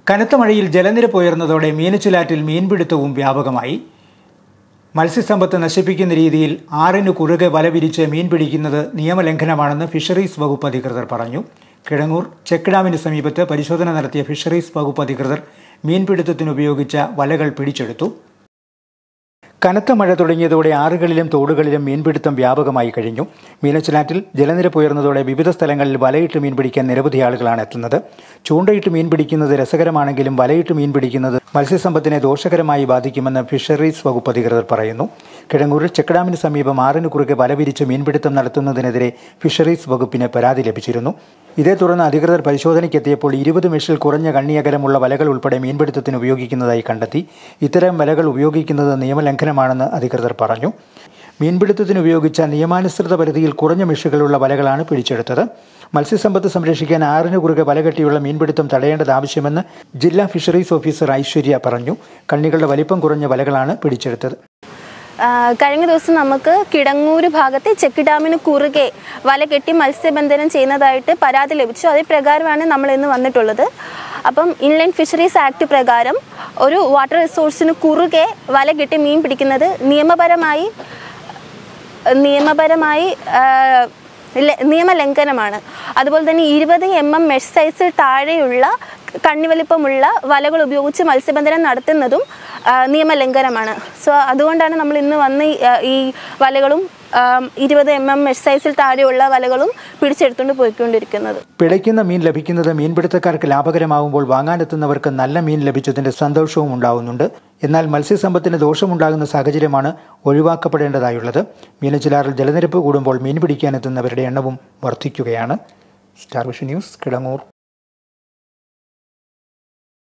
കനത്ത മഴയിൽ ജലനിരപ്പ് ഉയർന്നതോടെ മീനച്ചിലാറ്റിൽ മീൻപിടുത്തവും വ്യാപകമായി മത്സ്യസമ്പത്ത് നശിപ്പിക്കുന്ന രീതിയിൽ ആറിന് കുറുകെ വല വിരിച്ച് മീൻ പിടിക്കുന്നത് നിയമലംഘനമാണെന്ന് ഫിഷറീസ് വകുപ്പ് അധികൃതർ പറഞ്ഞു കിഴങ്ങൂർ ചെക്ക് ഡാമിന് സമീപത്ത് പരിശോധന നടത്തിയ ഫിഷറീസ് വകുപ്പ് അധികൃതർ മീൻപിടുത്തത്തിന് ഉപയോഗിച്ച വലകൾ പിടിച്ചെടുത്തു കനത്ത മഴ തുടങ്ങിയതോടെ ആറുകളിലും തോടുകളിലും മീൻപിടുത്തം വ്യാപകമായി കഴിഞ്ഞു മീനച്ചിലാറ്റിൽ ജലനിരപ്പ് ഉയർന്നതോടെ വിവിധ സ്ഥലങ്ങളിൽ വലയിട്ട് മീൻ പിടിക്കാൻ നിരവധി ആളുകളാണ് എത്തുന്നത് ചൂണ്ടയിട്ട് മീൻ പിടിക്കുന്നത് രസകരമാണെങ്കിലും വലയിട്ട് മീൻ പിടിക്കുന്നത് മത്സ്യസമ്പത്തിനെ ദോഷകരമായി ബാധിക്കുമെന്ന് ഫിഷറീസ് വകുപ്പ് അധികൃതർ പറയുന്നു കിഴങ്ങൂരിൽ ചെക്കഡാമിന് സമീപം ആറിന് കുറുകെ വല വിരിച്ച് മീൻപിടുത്തം നടത്തുന്നതിനെതിരെ ഫിഷറീസ് വകുപ്പിന് പരാതി ലഭിച്ചിരുന്നു ഇതേ തുടർന്ന് അധികൃതർ പരിശോധനയ്ക്കെത്തിയപ്പോൾ ഇരുപത് മെഷിൽ കുറഞ്ഞ കണ്ണിയകലമുള്ള വലകൾ ഉൾപ്പെടെ മീൻപിടുത്തത്തിന് ഉപയോഗിക്കുന്നതായി കണ്ടെത്തി ഇത്തരം വലകൾ ഉപയോഗിക്കുന്നത് നിയമലംഘനമാണെന്ന് അധികൃതർ പറഞ്ഞു മീൻപിടുത്തത്തിന് ഉപയോഗിച്ച നിയമാനുസൃത പരിധിയിൽ കുറഞ്ഞ മെഷുകളുള്ള വലകളാണ് പിടിച്ചെടുത്തത് മത്സ്യസമ്പത്ത് സംരക്ഷിക്കാൻ ആറിന് കുറുകെ വല കെട്ടിയുള്ള മീൻപിടുത്തം തടയേണ്ടത് ആവശ്യമെന്ന് ജില്ലാ ഫിഷറീസ് ഓഫീസർ ഐശ്വര്യ പറഞ്ഞു കണ്ണികളുടെ വലിപ്പം കുറഞ്ഞ വലകളാണ് പിടിച്ചെടുത്തത് ആ, കഴിഞ്ഞ ദിവസം നമുക്ക് കിടങ്ങൂര് ഭാഗത്തെ ചെക്ക് ഡാമിന് കുറുകെ വല കെട്ടി മത്സ്യബന്ധനം ചെയ്യുന്നതായിട്ട് പരാതി ലഭിച്ചു അതേ പ്രകാരമാണ് നമ്മൾ ഇന്ന് വന്നിട്ടുള്ളത് അപ്പം ഇൻലൈൻ ഫിഷറീസ് ആക്ട് പ്രകാരം ഒരു വാട്ടർ റിസോഴ്സിന് കുറുകെ വല കെട്ടി മീൻ പിടിക്കുന്നത് നിയമപരമായി നിയമപരമായി ആ, ല- നിയമലംഘനമാണ് അതുപോലെ തന്നെ ഇരുപത് എം എം മെഷ് സൈസിൽ താഴെയുള്ള കണ്ണിവലിപ്പമുള്ള വലകൾ ഉപയോഗിച്ച് മത്സ്യബന്ധനം നടത്തുന്നതും ആ, നിയമലംഘനമാണ് സോ അതുകൊണ്ടാണ് നമ്മൾ ഇന്ന് വന്ന് ഈ, ആ, ഈ വലകളും ഇരുപത് എം എം മെഷ് സൈസിൽ താഴെയുള്ള വലകളും പിടിച്ചെടുത്തുകൊണ്ട് പോയിക്കൊണ്ടിരിക്കുന്നത് പിഴയ്ക്കുന്ന മീൻ ലഭിക്കുന്നത് മീൻപിടുത്തക്കാർക്ക് ലാഭകരമാവുമ്പോൾ വാങ്ങാനെത്തുന്നവർക്ക് നല്ല മീൻ ലഭിച്ചതിന്റെ സന്തോഷവും ഉണ്ടാവുന്നുണ്ട് എന്നാൽ മത്സ്യസമ്പത്തിന് ദോഷമുണ്ടാകുന്ന സാഹചര്യമാണ് ഒഴിവാക്കപ്പെടേണ്ടതായുള്ളത് മീനച്ചിലാറിൽ ജലനിരപ്പ് കൂടുമ്പോൾ മീൻ പിടിക്കാനെത്തുന്നവരുടെ എണ്ണവും വർദ്ധിക്കുകയാണ് സ്റ്റാർ വിഷൻ ന്യൂസ് കിടങ്ങൂർ